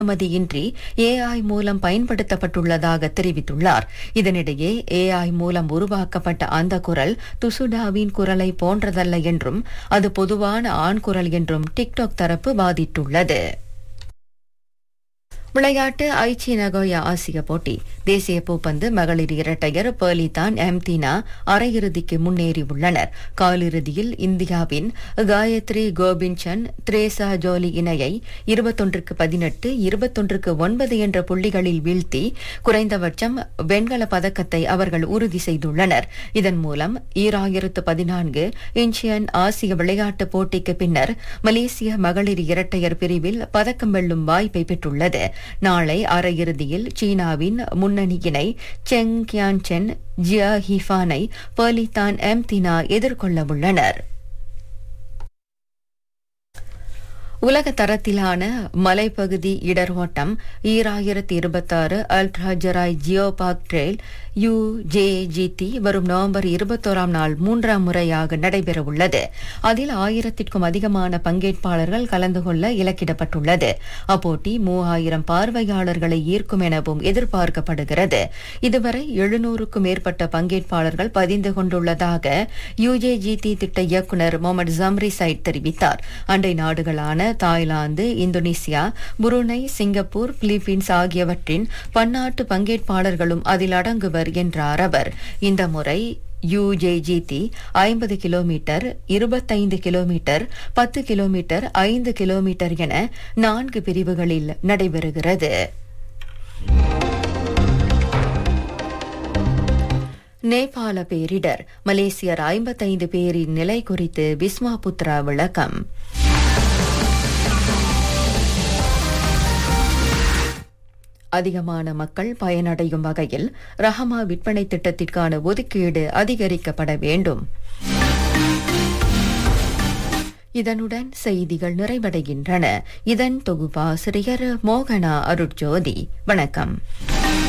அனுமதியின்றி ஏஐ மூலம் பயன்படுத்தப்பட்டுள்ளதாக தெரிவித்துள்ளார் இதனிடையே ஏஐ மூலம் உருவாக்கப்பட்ட அந்த குரல் துசுடாவின் குரலை போன்றதல்ல என்றும் அது பொதுவான ஆண் குரல் என்றும் டிக்டாக் தரப்பு வாதிட்டுள்ளது விளையாட்டு ஐச்சி நகோயா ஆசிய போட்டி தேசிய பூப்பந்து மகளிர் இரட்டையர் பேர்லிதான் எம்தீனா அரையிறுதிக்கு முன்னேறியுள்ளனர் காலிறுதியில் இந்தியாவின் காயத்ரி கோபின்சன் த்ரேசா ஜோலி இணையை இருபத்தொன்றுக்கு பதினெட்டு இருபத்தொன்றுக்கு ஒன்பது என்ற புள்ளிகளில் வீழ்த்தி குறைந்தபட்சம் வெண்கல பதக்கத்தை அவர்கள் உறுதி செய்துள்ளனர் இதன் மூலம் ஈராயிரத்து பதினான்கு இன்ச்சியன் ஆசிய விளையாட்டுப் போட்டிக்கு பின்னர் மலேசிய மகளிர் இரட்டையர் பிரிவில் பதக்கம் வெல்லும் வாய்ப்பை பெற்றுள்ளது நாளை அரையிறுதியில் சீனாவின் முன்னணியினை செங் கியான் சென் ஜியா ஹிஃபானை பர்லிதான் எம் தினா எதிர்கொள்ள உள்ளனர் உலக தரத்திலான மலைப்பகுதி இடர் ஓட்டம் ஈராயிரத்தி இருபத்தாறு ultra Jerai geo park trail UJGT வரும் நவம்பர் இருபத்தோராம் நாள் மூன்றாம் முறையாக நடைபெறவுள்ளது அதில் ஆயிரத்திற்கும் அதிகமான பங்கேற்பாளர்கள் கலந்து கொள்ள இலக்கிடப்பட்டுள்ளது அப்போட்டி மூவாயிரம் பார்வையாளர்களை ஈர்க்கும் எனவும் எதிர்பார்க்கப்படுகிறது இதுவரை எழுநூறுக்கும் மேற்பட்ட பங்கேற்பாளர்கள் பதிந்து கொண்டுள்ளதாக யுஜேஜிடி திட்ட இயக்குநர் முகமது ஜம்ரி சைட் தெரிவித்தார் அண்டை நாடுகளான Thailand Indonesia Brunei Singapore Philippines ஆகியவற்றின் பன்னாட்டு பங்கேற்பாளர்களும் அதில் அடங்குவர் என்றார் அவர் இந்த முறை யுஜேஜிடி ஐம்பது கிலோமீட்டர் இருபத்தைந்து கிலோமீட்டர் பத்து கிலோமீட்டர் ஐந்து கிலோமீட்டர் என நான்கு பிரிவுகளில் நடைபெறுகிறது நேபாள பேரிடர் மலேசியர் ஐம்பத்தைந்து பேரின் நிலை குறித்து பிஸ்மா புத்ரா விளக்கம் அதிகமான மக்கள் பயனடையும் வகையில் ரஹமா விற்பனை திட்டத்திற்கான ஒதுக்கீடு அதிகரிக்கப்பட வேண்டும் இதனுடன் செய்திகள் நிறைவடைகின்றன இதன் தொகுப்பாசிரியர் மோகனா அருட்ஜோதி வணக்கம்